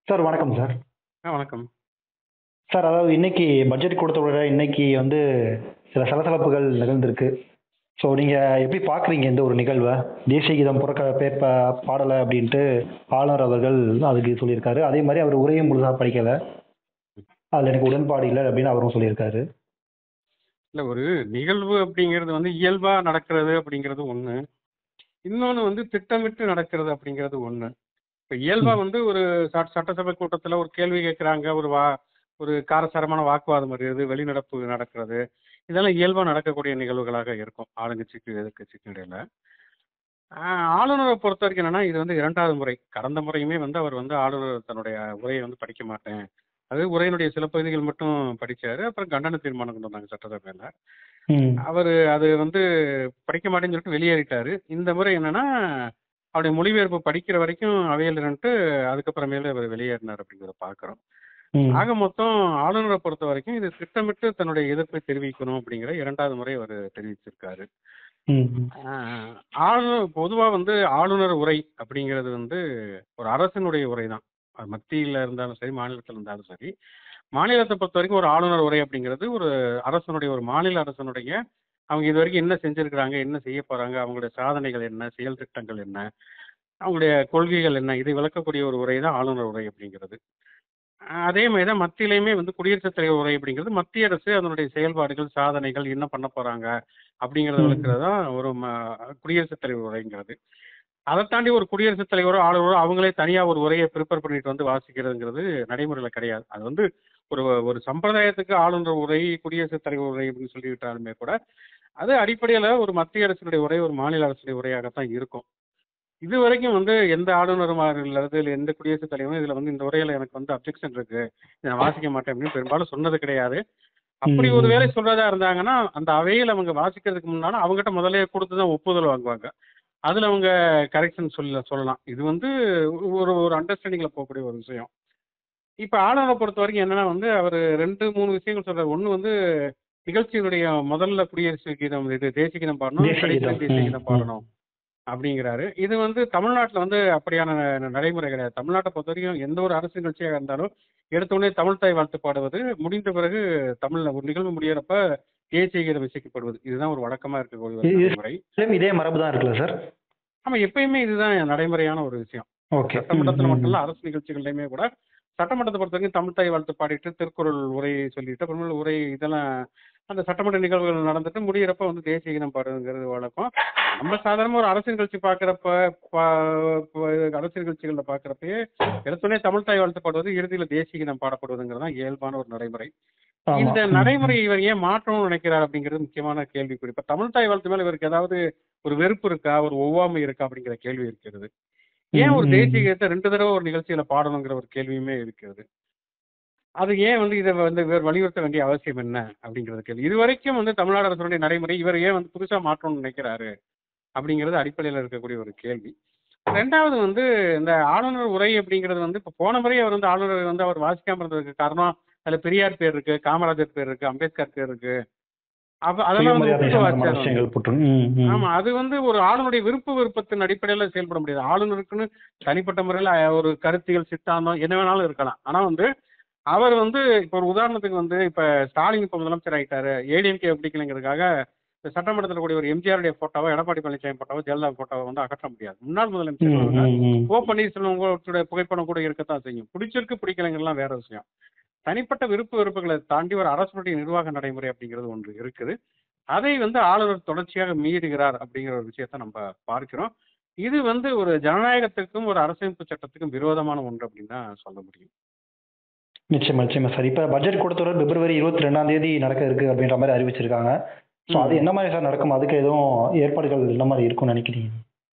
Sir வணக்கம் sir ஆ வணக்கம் sir அதாவது இன்னைக்கு பட்ஜெட் கொடுத்தவரை இன்னைக்கு வந்து சில சலசலப்புகள் நிகழ்ந்திருக்கு ஸோ நீங்கள் எப்படி பார்க்குறீங்க இந்த ஒரு நிகழ்வை தேசிய கீதம் புறக்க பேர் பா பாடலை அப்படின்ட்டு ஆளுநர் அவர்கள் அதுக்கு சொல்லியிருக்காரு அதே மாதிரி அவர் உரையும் முழுசாக படிக்கலை அதில் எனக்கு உடன்பாடு இல்லை அப்படின்னு அவரும் சொல்லியிருக்காரு இல்லை ஒரு நிகழ்வு அப்படிங்கிறது வந்து இயல்பாக நடக்கிறது அப்படிங்கிறது ஒன்று இன்னொன்று வந்து திட்டமிட்டு நடக்கிறது அப்படிங்கிறது ஒன்று இப்போ இயல்பாக வந்து ஒரு சட்ட சட்டசபை கூட்டத்தில் ஒரு கேள்வி கேட்குறாங்க ஒரு வா ஒரு காரசாரமான வாக்குவாதம் வருகிறது வெளிநடப்பு நடக்கிறது இதெல்லாம் இயல்பாக நடக்கக்கூடிய நிகழ்வுகளாக இருக்கும் ஆளுங்கட்சிக்கு எதிர்க்கட்சிக்கு இடையில ஆஹ் ஆளுநரை பொறுத்த வரைக்கும் என்னன்னா இது வந்து இரண்டாவது முறை கடந்த முறையுமே வந்து அவர் வந்து ஆளுநர் தன்னுடைய உரையை வந்து படிக்க மாட்டேன் அது உரையினுடைய சில பகுதிகள் மட்டும் படிச்சாரு அப்புறம் கண்டன தீர்மானம் கொண்டு வந்தாங்க சட்டசபையில ம் அவர் அது வந்து படிக்க மாட்டேன்னு சொல்லிட்டு வெளியேறிட்டாரு இந்த முறை என்னன்னா அவருடைய மொழிபெயர்ப்பு படிக்கிற வரைக்கும் அவையில் இருந்துட்டு அதுக்கப்புறமேல அவர் வெளியேறினார் அப்படிங்கிறத பார்க்குறோம் ம் ஆக மொத்தம் ஆளுநரை பொறுத்த வரைக்கும் இது திட்டமிட்டு தன்னுடைய எதிர்ப்பை தெரிவிக்கணும் அப்படிங்கிற இரண்டாவது முறை அவர் தெரிவிச்சிருக்காரு ம் ஆஹ் ஆளுநர் பொதுவாக வந்து ஆளுநர் உரை அப்படிங்கிறது வந்து ஒரு அரசினுடைய உரை தான் அது மத்தியில் இருந்தாலும் சரி மாநிலத்தில் இருந்தாலும் சரி மாநிலத்தை பொறுத்த வரைக்கும் ஒரு ஆளுநர் உரை அப்படிங்கிறது ஒரு அரசனுடைய ஒரு மாநில அரசனுடைய அவங்க இது வரைக்கும் என்ன செஞ்சிருக்கிறாங்க என்ன செய்ய போறாங்க அவங்களுடைய சாதனைகள் என்ன செயல் திட்டங்கள் என்ன அவங்களுடைய கொள்கைகள் என்ன இதை விளக்கக்கூடிய ஒரு உரை தான் ஆளுநர் உரை அப்படிங்கிறது ஆஹ் அதே மாதிரி தான் மத்தியிலையுமே வந்து குடியரசுத் தலைவர் உரை அப்படிங்கிறது மத்திய அரசு அதனுடைய செயல்பாடுகள் சாதனைகள் என்ன பண்ண போறாங்க அப்படிங்கிறத ம். விளக்குறது தான் ஒரு ம- குடியரசுத் தலைவர் உரைங்கிறது அதை தாண்டி ஒரு குடியரசுத் தலைவரோ ஆளுநரோ அவங்களே தனியாக ஒரு உரையை ப்ரிப்பேர் பண்ணிட்டு வந்து வாசிக்கிறதுங்கிறது நடைமுறையில் கிடையாது அது வந்து ஒரு ஒரு சம்பிரதாயத்துக்கு ஆளுநர் உரை குடியரசுத் தலைவர் உரை அப்படின்னு சொல்லிவிட்டாலுமே கூட அது அடிப்படையில் ஒரு மத்திய அரசினுடைய உரை ஒரு மாநில அரசுடைய உரையாகத்தான் இருக்கும் இது வரைக்கும் வந்து எந்த ஆளுநரும் இல்லாத இல்லை எந்த குடியரசுத் தலைவரும் இதில் வந்து இந்த உரையில் எனக்கு வந்து அப்ஜெக்ஷன் இருக்கு இதை நான் வாசிக்க மாட்டேன் அப்படின்னு பெரும்பாலும் சொன்னது கிடையாது அப்படி ம். ஒரு வேலை சொல்றதா இருந்தாங்கன்னா அந்த அவையில் அவங்க வாசிக்கிறதுக்கு முன்னால அவங்ககிட்ட முதல்ல கொடுத்து தான் ஒப்புதல் வாங்குவாங்க அதில் அவங்க கரெக்ஷன் சொல்ல சொல்லலாம் இது வந்து ஒரு ஒரு அண்டர்ஸ்டாண்டிங்கில் போகக்கூடிய ஒரு விஷயம் இப்போ ஆளுநரை பொறுத்த வரைக்கும் என்னன்னா வந்து அவர் ரெண்டு மூணு விஷயங்கள் சொல்றாரு ஒன்று வந்து நிகழ்ச்சியினுடைய முதல்ல குடியரசு கீதம் இது தேசிய கீதம் பாடணும் தேசிய கடைசியில் கீதம். தேசிய ம், கீதம் ம். பாடணும் அப்படிங்கிறாரு இது வந்து தமிழ்நாட்டில் வந்து அப்படியான ந- நடைமுறை கிடையாது தமிழ்நாட்டை பொறுத்த வரைக்கும் எந்த ஒரு அரசு நிகழ்ச்சியாக இருந்தாலும் எடுத்த உடனே தமிழ் தாய் வாழ்த்து பாடுவது முடிந்த பிறகு தமிழ்ல ஒரு நிகழ்வு முடியறப்ப தேசிய கீதம் இசைக்கப்படுவது இதுதான் ஒரு வழக்கமா இருக்கக்கூடிய ஒரு இது- நடைமுறை இதுலயும் இதே மரபு தான் இருக்குல்ல சார் ஆமா எப்பயுமே இதுதான் நடைமுறையான ஒரு விஷயம் ஓகே சட்டமன்றத்தில் மட்டும் இல்ல அரசு நிகழ்ச்சிகள்லையுமே கூட சட்டமன்றத்தை பொறுத்த வரைக்கும் தமிழ் தாய் வாழ்த்து பாடிட்டு திருக்குறள் உரை சொல்லிட்டு அப்புறமேல உரை இதெல்லாம் அந்த சட்டமன்ற நிகழ்வுகள் நடந்துட்டு முடியிறப்ப வந்து தேசிய கீதம் பாடுங்கிறது வழக்கம் நம்ம சாதாரணமா ஒரு அரசு நிகழ்ச்சி பாக்குறப்ப பா- ப- அரசு நிகழ்ச்சிகள்ல பாக்குறப்பயே எடுத்தோடனே தமிழ் தாய் வாழ்த்து பாடுவது இறுதியில தேசிய கீதம் பாடப்படுவதுங்கிறது தான் இயல்பான ஒரு நடைமுறை ஆமா. இந்த ம், நடைமுறை இவர் ஏன் மாற்றணும்னு நினைக்கிறார் அப்படிங்கிறது முக்கியமான கேள்விக்குறி இப்ப தமிழ் தாய் வாழ்த்து மேல இவருக்கு ஏதாவது ஒரு வெறுப்பு இருக்கா ஒரு ஒவ்வாமை இருக்கா அப்படிங்கிற கேள்வி இருக்கிறது ஏன் ஒரு ம், ம். தேசிய கீதத்தை ரெண்டு தடவை ஒரு நிகழ்ச்சியில பாடணுங்கிற ஒரு கேள்வியுமே இருக்கிறது அது ஏன் வந்து இதை வந்து இவர் வலியுறுத்த வேண்டிய அவசியம் என்ன அப்படிங்கிறது கேள்வி இது வரைக்கும் வந்து தமிழ்நாடு அரசுடைய நடைமுறை இவர் ஏன் வந்து புதுசா மாற்றணும்னு நினைக்கிறாரு அப்படிங்கிறது அடிப்படையில் இருக்கக்கூடிய ஒரு கேள்வி ரெண்டாவது வந்து இந்த ஆளுநர் உரை அப்படிங்கிறது வந்து இப்போ போன முறை அவர் வந்து ஆளுநர் வந்து அவர் வாசிக்காம இருந்ததுக்கு காரணம் அதுல பெரியார் பேர் இருக்கு காமராஜர் பேர் இருக்கு அம்பேத்கர் பேர் இருக்கு அப்ப அதெல்லாம் வந்து சுயமரியாதை ஒப்புக்க சம்பந்தமான வச்சாரு வந்து. விஷயங்கள் போட்டு ம், ம். ஆமா அது வந்து ஒரு ஆளுநருடைய விருப்ப விருப்பத்தின் அடிப்படையில செயல்பட முடியாது ஆளுநருக்குன்னு தனிப்பட்ட முறையில ஒரு கருத்தியல் சித்தாந்தம் என்ன வேணாலும் இருக்கலாம் ஆனா வந்து அவர் வந்து இப்ப ஒரு உதாரணத்துக்கு வந்து இப்ப ஸ்டாலின் இப்ப முதலமைச்சர் ஆயிட்டாரு ஏடிஎம்கே பிடிக்கலைங்கிறதுக்காக இந்த சட்டமன்றத்தில் கூடிய ஒரு எம்ஜிஆருடைய போட்டோவோ எடப்பாடி பழனிசாமி போட்டோவோ ஜெயலலிதா போட்டோவோ வந்து அகற்ற முடியாது முன்னாள் ம், முதலமைச்சர் அவங்க. ம், ம். ஓ பன்னீர்செல்வங்களுடைய புகைப்படம் கூட இருக்கத்தான் செய்யும் பிடிச்சிருக்கு பிடிக்கலைங்கிறதுலாம் வேற விஷயம் தனிப்பட்ட விருப்ப வெறுப்புகளை தாண்டி ஒரு அரசுடைய நிர்வாக நடைமுறை அப்படிங்கிறது ஒன்று இருக்குது அதை வந்து ஆளுநர் தொடர்ச்சியாக மீறுகிறார் அப்படிங்கிற ஒரு விஷயத்தை நம்ம பார்க்கிறோம் இது வந்து ஒரு ஜனநாயகத்துக்கும் ஒரு அரசமைப்பு சட்டத்துக்கும் விரோதமான ஒன்று அப்படின்னு தான் சொல்ல முடியும் நிச்சயமா நிச்சயமா சார் இப்ப பட்ஜெட் கொடுத்தவரை பிப்ரவரி இருபத்தி ரெண்டாம் தேதி நடக்க இருக்கு அப்படின்ற மாதிரி அறிவிச்சிருக்காங்க ஸோ அது ம். என்ன மாதிரி சார் நடக்கும் அதுக்கு எதுவும் ஏற்பாடுகள் என்ன மாதிரி இருக்கும்னு நினைக்கிறீங்க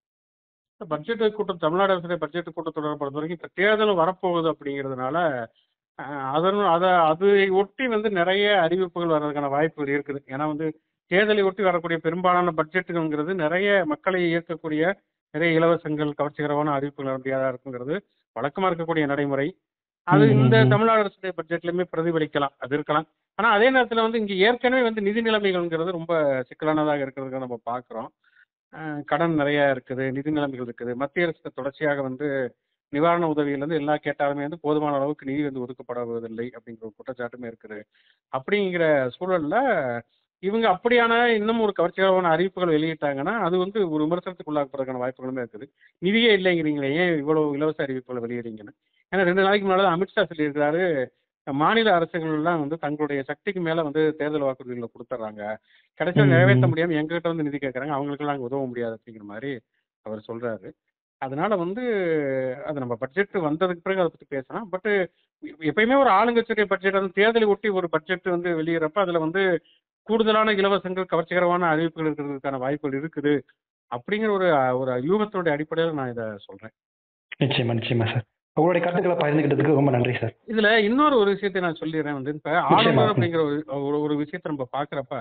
பட்ஜெட் கூட்டம் தமிழ்நாடு அரசுடைய பட்ஜெட் கூட்டத்தொடர் பொறுத்த வரைக்கும் இப்போ தேர்தல் வரப்போகுது அப்படிங்கிறதுனால அஹ், அதன் அதை அதை ஒட்டி வந்து நிறைய அறிவிப்புகள் வர்றதுக்கான வாய்ப்புகள் இருக்குது ஏன்னா வந்து தேர்தலை ஒட்டி வரக்கூடிய பெரும்பாலான பட்ஜெட்டுங்கிறது நிறைய மக்களை ஈர்க்கக்கூடிய நிறைய இலவசங்கள் கவர்ச்சிகரமான அறிவிப்புகள் அப்படியாக இருக்குங்கிறது வழக்கமாக இருக்கக்கூடிய நடைமுறை அது ம், ம், இந்த ம். தமிழ்நாடு அரசுடைய பட்ஜெட்லையுமே பிரதிபலிக்கலாம் அது இருக்கலாம் ஆனா அதே நேரத்துல வந்து இங்க ஏற்கனவே வந்து நிதி நிலைமைகள்ங்கிறது ரொம்ப சிக்கலானதாக இருக்கிறதுக்கு நம்ம பார்க்குறோம் கடன் நிறைய இருக்குது நிதி நிலைமைகள் இருக்குது மத்திய அரசு தொடர்ச்சியாக வந்து நிவாரண உதவியிலேருந்து எல்லா கேட்டாலுமே வந்து போதுமான அளவுக்கு நிதி வந்து ஒதுக்கப்படுவதில்லை அப்படிங்கிற ஒரு குற்றச்சாட்டுமே இருக்குது அப்படிங்கிற சூழல்ல இவங்க அப்படியான இன்னும் ஒரு கவர்ச்சிகரமான அறிவிப்புகள் வெளியிட்டாங்கன்னா அது வந்து ஒரு விமர்சனத்துக்கு உள்ளாக்கப்படுறதுக்கான வாய்ப்புகளுமே இருக்குது நிதியே இல்லைங்கிறீங்களே ஏன் இவ்வளவு இலவச அறிவிப்புகளை வெளியிடுறீங்கன்னு ஏன்னா ரெண்டு நாளைக்கு முன்னாடி அமித்ஷா சொல்லியிருக்காரு மாநில அரசுகள் எல்லாம் வந்து தங்களுடைய சக்திக்கு மேல வந்து தேர்தல் வாக்குறுதிகளை கொடுத்துட்றாங்க கடைசியில் ம், நிறைவேற்ற ம். முடியாம எங்ககிட்ட வந்து நிதி கேட்கறாங்க அவங்களுக்கெல்லாம் நாங்கள் உதவ முடியாது அப்படிங்கிற மாதிரி அவர் சொல்றாரு அதனால வந்து அது நம்ம பட்ஜெட் வந்ததுக்கு பிறகு அதை பத்தி பேசலாம் பட் எப்பயுமே ஒரு ஆளுங்கட்சியுடைய பட்ஜெட் வந்து தேர்தலை ஒட்டி ஒரு பட்ஜெட் வந்து வெளியிடறப்ப அதுல வந்து கூடுதலான இலவசங்கள் கவர்ச்சிகரமான அறிவிப்புகள் இருக்கிறதுக்கான வாய்ப்புகள் இருக்குது அப்படிங்கிற ஒரு ஒரு யூகத்தினுடைய அடிப்படையில் நான் இதை சொல்றேன் நிச்சயமா நிச்சயமா சார் உங்களுடைய கருத்துக்களை பகிர்ந்துக்கிட்டதுக்கு ரொம்ப நன்றி சார் இதுல இன்னொரு ஒரு விஷயத்தை நான் சொல்லிடுறேன் வந்து இப்ப ஆளுநர் அப்படிங்கிற ஒரு ஒரு- ஒரு விஷயத்தை நம்ம பாக்குறப்ப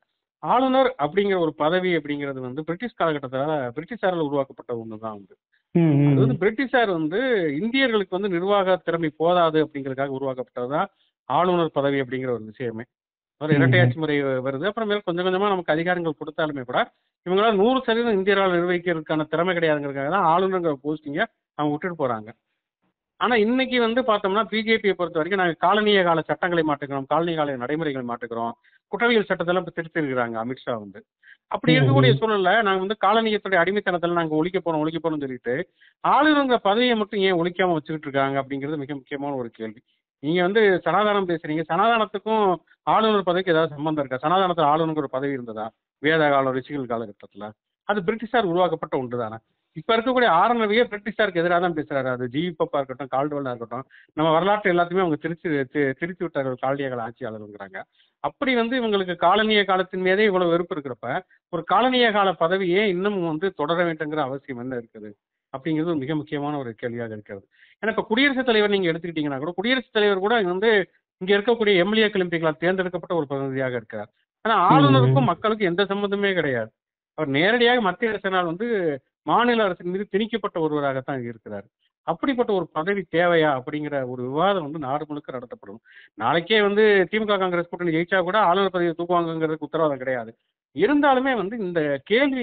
ஆளுநர் அப்படிங்கிற ஒரு பதவி அப்படிங்கிறது வந்து பிரிட்டிஷ் காலகட்டத்துல பிரிட்டிஷாரால் உருவாக்கப்பட்ட ஒண்ணுதான் வந்து ம், ம், அது ம். வந்து பிரிட்டிஷார் வந்து இந்தியர்களுக்கு வந்து நிர்வாக திறமை போதாது அப்படிங்கிறதுக்காக உருவாக்கப்பட்டதுதான் ஆளுநர் பதவி அப்படிங்கிற ஒரு விஷயமே ஒரு ம், இரட்டையாட்சி முறை வருது அப்புறமேல் கொஞ்சம் கொஞ்சமா நமக்கு அதிகாரங்கள் கொடுத்தாலுமே கூட இவங்களால நூறு சதவீதம் இந்தியரால் நிர்வகிக்கிறதுக்கான திறமை கிடையாதுங்கிறதுக்காக தான் ஆளுநர்ங்கிற போஸ்டிங்க அவங்க விட்டுட்டு போறாங்க ஆனா இன்னைக்கு வந்து பார்த்தோம்னா பிஜேபியை பொறுத்த வரைக்கும் நாங்க காலனிய கால சட்டங்களை மாற்றுக்கிறோம் காலனிய கால நடைமுறைகளை மாற்றுக்கிறோம் குற்றவியல் சட்டத்தெல்லாம் இப்ப திருத்திருக்கிறாங்க அமித்ஷா வந்து அப்படி ம், இருக்கக்கூடிய ம். சூழல்ல நாங்க வந்து காலனியத்துடைய அடிமைத்தனத்துல நாங்க ஒழிக்க போறோம் ஒழிக்க போறோம்னு சொல்லிட்டு ஆளுநருங்கிற பதவியை மட்டும் ஏன் ஒழிக்காம வச்சுக்கிட்டு இருக்காங்க அப்படிங்கிறது மிக முக்கியமான ஒரு கேள்வி நீங்க வந்து சனாதானம் பேசுறீங்க சனாதானத்துக்கும் ஆளுநர் பதவிக்கு ஏதாவது சம்பந்தம் இருக்கா சனாதானத்தில் ஆளுநருக்கு ஒரு பதவி இருந்ததா வேத காலம் ரிஷிகள் காலகட்டத்துல அது பிரிட்டிஷார் உருவாக்கப்பட்ட ஒன்று தானே இப்ப இருக்கக்கூடிய ஆர்என்வியே பிரிட்டிஷாருக்கு எதிராக தான் பேசுறாரு அது ஜிவி பப்பா இருக்கட்டும் கால்டுவெல்லா இருக்கட்டும் நம்ம வரலாற்று எல்லாத்தையுமே அவங்க திருச்சி தி- திருத்தி விட்டார்கள் காலனிய கால ஆட்சியாளருங்கிறாங்க அப்படி வந்து இவங்களுக்கு காலனிய காலத்தின் மீதே இவ்வளவு வெறுப்பு இருக்கிறப்ப ஒரு காலனிய கால பதவியே இன்னும் வந்து தொடர வேண்டுங்கிற அவசியம் என்ன இருக்குது அப்படிங்கிறது ஒரு மிக முக்கியமான ஒரு கேள்வியாக இருக்கிறது ஏன்னா இப்ப குடியரசுத் தலைவர் நீங்க எடுத்துக்கிட்டீங்கன்னா கூட குடியரசுத் தலைவர் கூட வந்து இங்க இருக்கக்கூடிய எம்எல்ஏ எம்பிக்களால் தேர்ந்தெடுக்கப்பட்ட ஒரு பிரதிநிதியாக இருக்கிறார் ஆனா ஆளுநருக்கும் மக்களுக்கும் எந்த சம்பந்தமே கிடையாது அவர் நேரடியாக மத்திய அரசினால் வந்து மாநில அரசின் மீது திணிக்கப்பட்ட ஒருவராகத்தான் இருக்கிறார் அப்படிப்பட்ட ஒரு பதவி தேவையா அப்படிங்கிற ஒரு விவாதம் வந்து நாடு முழுக்க நடத்தப்படும் நாளைக்கே வந்து திமுக காங்கிரஸ் கூட்டணி ஜெயிச்சா கூட ஆளுநர் பதவியை தூக்குவாங்கங்கிறதுக்கு உத்தரவாதம் கிடையாது இருந்தாலுமே வந்து இந்த கேள்வி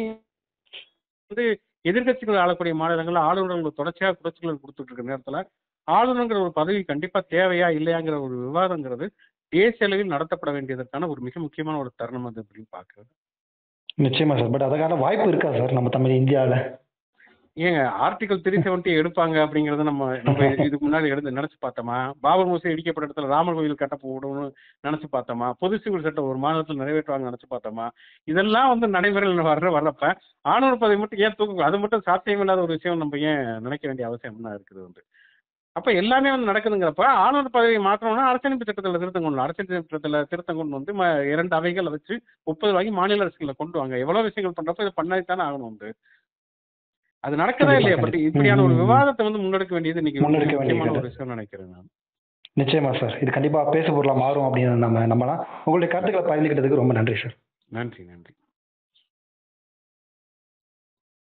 வந்து எதிர்க்கட்சிகள் ஆளக்கூடிய மாநிலங்கள்ல ஆளுநர்கள் தொடர்ச்சியாக குறைச்சிகள் கொடுத்துட்டு இருக்க நேரத்துல ஆளுநருங்கிற ஒரு பதவி கண்டிப்பா தேவையா இல்லையாங்கிற ஒரு விவாதங்கிறது தேசிய அளவில் நடத்தப்பட வேண்டியதற்கான ஒரு மிக முக்கியமான ஒரு தருணம் அது அப்படின்னு பாக்குறது நிச்சயமா சார் பட் அதுக்கான வாய்ப்பு இருக்கா சார் நம்ம தமிழ் இந்தியாவில் ஏங்க ஆர்டிகல் த்ரீ செவன்ட்டி எடுப்பாங்க அப்படிங்கறத நம்ம நம்ம இதுக்கு முன்னாடி எடுத்து நினைச்சு பார்த்தோமா பாபர் மசூதி இடிக்கப்பட்ட இடத்துல ராமர் கோயில் கட்ட போடணும்னு நினைச்சு பார்த்தோமா பொது சிவில் சட்டம் ஒரு மாநிலத்தில் நிறைவேற்றுவாங்க நினைச்சு பார்த்தோமா இதெல்லாம் வந்து நடைமுறையில் வர்ற வர்றப்ப ஆணவர் பதவி மட்டும் ஏன் தூக்கு அது மட்டும் சாத்தியமில்லாத ஒரு விஷயம் நம்ம ஏன் நினைக்க வேண்டிய அவசியம் என்ன இருக்குது வந்து அப்ப எல்லாமே வந்து நடக்குதுங்கிறப்ப ஆளுநர் பதவியை மாற்றணும்னா அரசியலமைப்பு சட்டத்தில் திருத்தம் கொண்டு வரணும். அரசியலமைப்பு சட்டத்தில் திருத்தம் கொண்டு வந்து ம- இரண்டு அவைகளை வச்சு முப்பது வாங்கி மாநில அரசுகளை கொண்டு வாங்க எவ்வளவு விஷயங்கள் பண்றப்ப இதை பண்ணாதானே ஆகணும் வந்து அது நடக்கதா கண்டிப்பா, இல்லையா பட் கண்டிப்பா. இப்படியான ஒரு ம், ம், ம். விவாதத்தை வந்து முன்னெடுக்க வேண்டியது இன்னைக்கு முன்னெடுக்க முக்கியமான வேண்டியது. ஒரு விஷயம் நினைக்கிறேன் நான் நிச்சயமா சார் இது கண்டிப்பா பேசு பொருளா மாறும் அப்படின்னு நம்ம நம்பலாம் உங்களுடைய கருத்துக்களை பகிர்ந்துக்கிட்டதுக்கு ரொம்ப நன்றி சார் நன்றி நன்றி